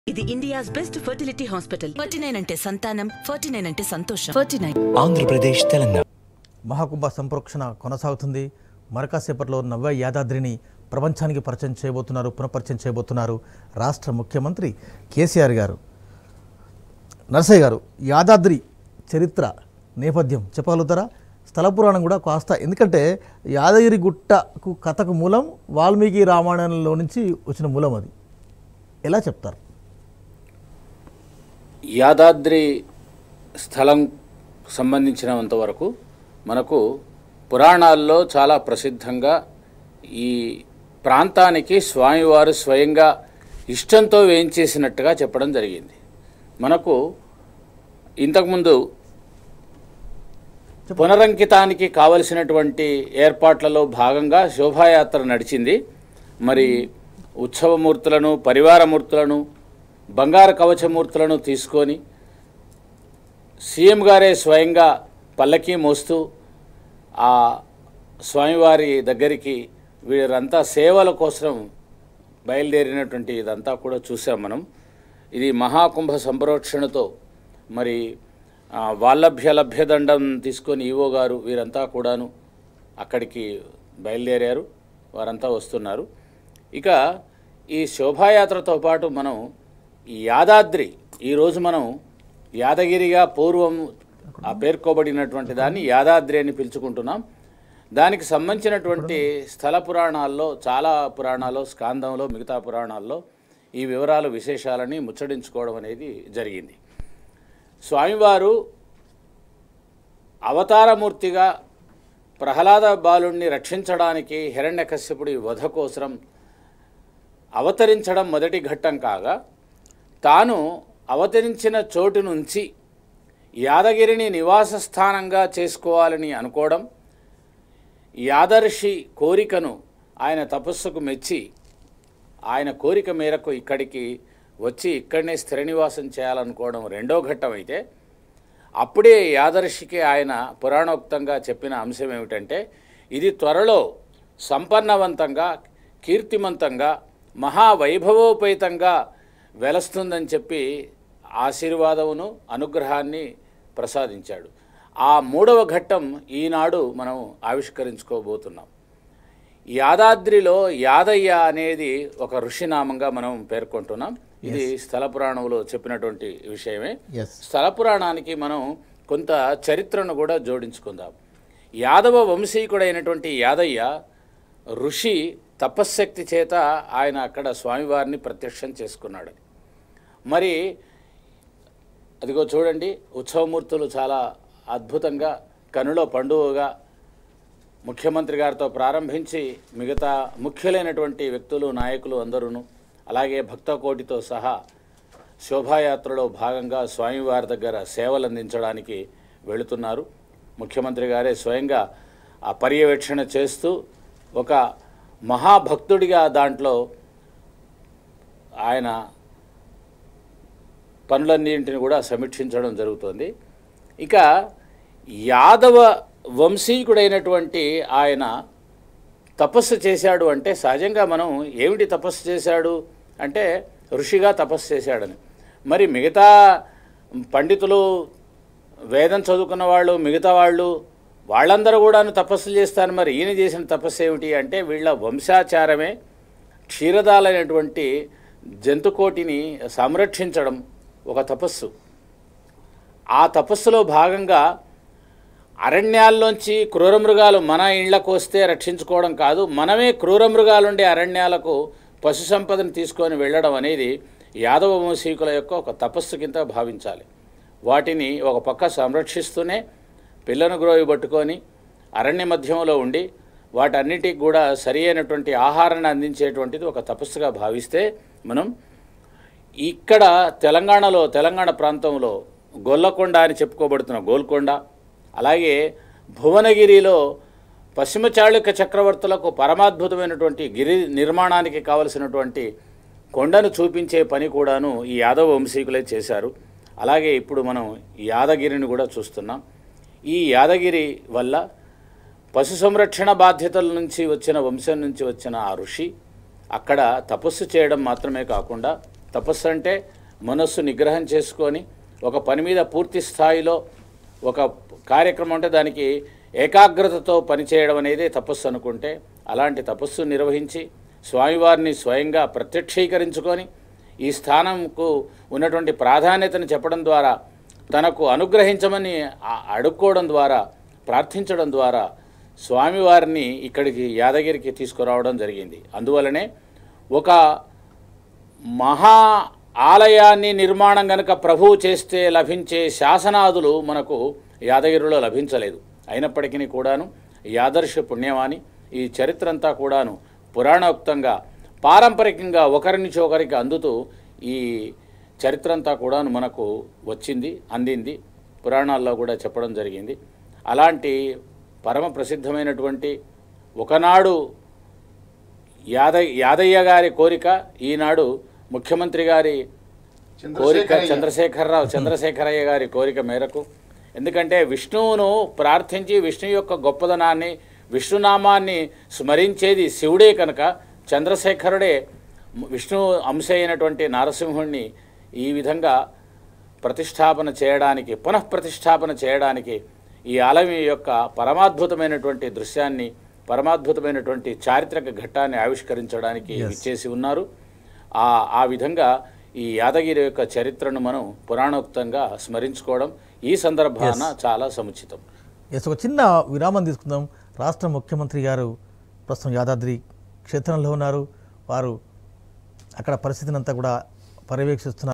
ఇది India's best fertility hospital forty nine అంటే సంతానం ఫార్టీ నైన్ అంటే సంతోషం ఫార్టీ నైన్ ఆంధ్రప్రదేశ్ తెలంగాణ మహాకుంభ సంప్రోక్షణ కొనసాగుతుంది మరకాసేపట్లో నవ్య యాదాద్రిని ప్రపంచానికి పరిచయం చేయబోతున్నారు పునఃపరిచయం చేయబోతున్నారు రాష్ట్ర ముఖ్యమంత్రి కేసీఆర్ గారు నరసయ్య గారు యాదాద్రి చరిత్ర నేపథ్యం చెప్పగలుగుతారా స్థల పురాణం కూడా కాస్త ఎందుకంటే యాదగిరి గుట్టకు కథకు మూలం వాల్మీకి రామాయణంలో నుంచి వచ్చిన మూలం అది ఎలా చెప్తారు యాదాద్రి స్థలం సంబంధించినంత వరకు మనకు పురాణాల్లో చాలా ప్రసిద్ధంగా ఈ ప్రాంతానికి స్వామివారు స్వయంగా ఇష్టంతో వేయించేసినట్టుగా చెప్పడం జరిగింది మనకు ఇంతకుముందు పునరంకితానికి కావలసినటువంటి ఏర్పాట్లలో భాగంగా శోభాయాత్ర నడిచింది మరి ఉత్సవమూర్తులను పరివారమూర్తులను బంగారు కవచమూర్తులను తీసుకొని సీఎం గారే స్వయంగా పల్లకి మోస్తూ ఆ స్వామివారి దగ్గరికి వీరంతా సేవల కోసం బయలుదేరినటువంటి ఇదంతా కూడా చూసాం మనం ఇది మహాకుంభ సంప్రోక్షణతో మరి ఆ, వాల్లభ్య లభ్యదండం తీసుకొని ఈవో గారు వీరంతా కూడాను అక్కడికి బయలుదేరారు వారంతా వస్తున్నారు ఇక ఈ శోభాయాత్రతో పాటు మనం ఈ యాదాద్రి ఈరోజు మనం యాదగిరిగా పూర్వం ఆ పేర్కోబడినటువంటి దాన్ని యాదాద్రి అని పిలుచుకుంటున్నాం దానికి సంబంధించినటువంటి స్థల పురాణాల్లో చాలా పురాణాల్లో స్కాందంలో మిగతా పురాణాల్లో ఈ వివరాలు విశేషాలని ముచ్చడించుకోవడం అనేది జరిగింది స్వామివారు అవతారమూర్తిగా ప్రహ్లాద బాలుణ్ణి రక్షించడానికి హిరణ్యకశ్యపుడి వధ కోసం అవతరించడం మొదటి ఘట్టం కాగా తాను అవతరించిన చోటు నుంచి యాదగిరిని నివాస స్థానంగా చేసుకోవాలని అనుకోవడం యాదర్షి కోరికను ఆయన తపస్సుకు మెచ్చి ఆయన కోరిక మేరకు ఇక్కడికి వచ్చి ఇక్కడనే స్థిర నివాసం చేయాలనుకోవడం రెండో ఘట్టం అయితే అప్పుడే యాదర్శికి ఆయన పురాణోక్తంగా చెప్పిన అంశం ఏమిటంటే ఇది త్వరలో సంపన్నవంతంగా కీర్తిమంతంగా మహావైభవోపేతంగా వెలస్తుందని చెప్పి ఆశీర్వాదమును అనుగ్రహాన్ని ప్రసాదించాడు ఆ మూడవ ఘట్టం ఈనాడు మనం ఆవిష్కరించుకోబోతున్నాం యాదాద్రిలో యాదయ్య అనేది ఒక ఋషినామంగా మనం పేర్కొంటున్నాం ఇది స్థల పురాణంలో చెప్పినటువంటి విషయమే ఎస్ స్థల పురాణానికి మనం కొంత చరిత్రను కూడా జోడించుకుందాం యాదవ వంశీకుడైనటువంటి యాదయ్య ఋషి తపశ్శక్తి చేత ఆయన అక్కడ స్వామివారిని ప్రత్యక్షం చేసుకున్నాడు మరి అదిగో చూడండి ఉత్సవమూర్తులు చాలా అద్భుతంగా కనులో పండుగగా ముఖ్యమంత్రి గారితో ప్రారంభించి మిగతా ముఖ్యులైనటువంటి వ్యక్తులు నాయకులు అందరూను అలాగే భక్తకోటితో సహా శోభాయాత్రలో భాగంగా స్వామివారి దగ్గర సేవలు అందించడానికి వెళుతున్నారు ముఖ్యమంత్రి గారే స్వయంగా ఆ పర్యవేక్షణ చేస్తూ ఒక మహాభక్తుడిగా దాంట్లో ఆయన పనులన్నింటిని కూడా సమీక్షించడం జరుగుతుంది ఇక యాదవ వంశీకుడైనటువంటి ఆయన తపస్సు చేశాడు అంటే సహజంగా మనం ఏమిటి తపస్సు చేశాడు అంటే ఋషిగా తపస్సు చేశాడని మరి మిగతా పండితులు వేదం చదువుకున్న వాళ్ళు మిగతా వాళ్ళు వాళ్ళందరూ కూడాను తపస్సులు చేస్తారు మరి ఈయన చేసిన తపస్సు ఏమిటి అంటే వీళ్ళ వంశాచారమే క్షీరదాలైనటువంటి జంతుకోటిని సంరక్షించడం ఒక తపస్సు ఆ తపస్సులో భాగంగా అరణ్యాల్లోంచి క్రూర మృగాలు మన ఇళ్లకు వస్తే రక్షించుకోవడం కాదు మనమే క్రూర మృగాలుండే అరణ్యాలకు పశు సంపదను తీసుకొని వెళ్ళడం అనేది యాదవ వంశీకుల యొక్క ఒక తపస్సు కింద భావించాలి వాటిని ఒక పక్క సంరక్షిస్తూనే పిల్లను గ్రోవి పట్టుకొని అరణ్య మధ్యంలో ఉండి వాటన్నిటికి కూడా సరి అయినటువంటి ఆహారాన్ని అందించేటువంటిది ఒక తపస్సుగా భావిస్తే మనం ఇక్కడ తెలంగాణలో తెలంగాణ ప్రాంతంలో గొల్లకొండ అని చెప్పుకోబడుతున్న గోల్కొండ అలాగే భువనగిరిలో పశ్చిమ చాళుక్య చక్రవర్తులకు పరమాద్భుతమైనటువంటి గిరి నిర్మాణానికి కావలసినటువంటి కొండను చూపించే పని కూడాను ఈ యాదవ వంశీకులే చేశారు అలాగే ఇప్పుడు మనం ఈ యాదగిరిని కూడా చూస్తున్నాం ఈ యాదగిరి వల్ల పశు సంరక్షణ బాధ్యతల నుంచి వచ్చిన వంశం నుంచి వచ్చిన ఆ ఋషి అక్కడ తపస్సు చేయడం మాత్రమే కాకుండా తపస్సు అంటే మనస్సు నిగ్రహం చేసుకొని ఒక పని మీద పూర్తి స్థాయిలో ఒక కార్యక్రమం అంటే దానికి ఏకాగ్రతతో పనిచేయడం అనేది తపస్సు అనుకుంటే అలాంటి తపస్సు నిర్వహించి స్వామివారిని స్వయంగా ప్రత్యక్షీకరించుకొని ఈ స్థానంకు ఉన్నటువంటి ప్రాధాన్యతను చెప్పడం ద్వారా తనకు అనుగ్రహించమని ఆ- అడుక్కోవడం ద్వారా ప్రార్థించడం ద్వారా స్వామివారిని ఇక్కడికి యాదగిరికి తీసుకురావడం జరిగింది అందువలనే ఒక మహా ఆలయాన్ని నిర్మాణం గనుక ప్రభువు చేస్తే లభించే శాసనాదులు మనకు యాదగిరిలో లభించలేదు అయినప్పటికీ కూడాను యాదర్శ పుణ్యమాని ఈ చరిత్ర అంతా కూడాను పురాణోక్తంగా పారంపరికంగా ఒకరి నుంచి ఒకరికి అందుతూ ఈ చరిత్ర అంతా కూడాను మనకు వచ్చింది అందింది పురాణాల్లో కూడా చెప్పడం జరిగింది అలాంటి పరమ ప్రసిద్ధమైనటువంటి ఒకనాడు యాద యాదయ్య గారి కోరిక ఈనాడు ముఖ్యమంత్రి గారి కోరిక చంద్రశేఖరరావు చంద్రశేఖరయ్య గారి కోరిక మేరకు ఎందుకంటే విష్ణువును ప్రార్థించి విష్ణు యొక్క గొప్పదనాన్ని విష్ణునామాన్ని స్మరించేది శివుడే కనుక చంద్రశేఖరుడే విష్ణు అంశ అయినటువంటి నారసింహుణ్ణి ఈ విధంగా ప్రతిష్టాపన చేయడానికి పునఃప్రతిష్టాపన చేయడానికి ఈ ఆలయం యొక్క పరమాద్భుతమైనటువంటి దృశ్యాన్ని పరమాద్భుతమైనటువంటి చారిత్రక ఘట్టాన్ని ఆవిష్కరించడానికి ఇచ్చేసి ఉన్నారు ఆ ఆ విధంగా ఈ యాదగిరి యొక్క చరిత్రను మనం పురాణోక్తంగా స్మరించుకోవడం ఈ సందర్భాన చాలా సముచితం ఎస్ ఒక చిన్న విరామం తీసుకుందాం రాష్ట్ర ముఖ్యమంత్రి గారు ప్రస్తుతం యాదాద్రి క్షేత్రంలో ఉన్నారు వారు అక్కడ పరిస్థితిని అంతా కూడా పర్యవేక్షిస్తున్నారు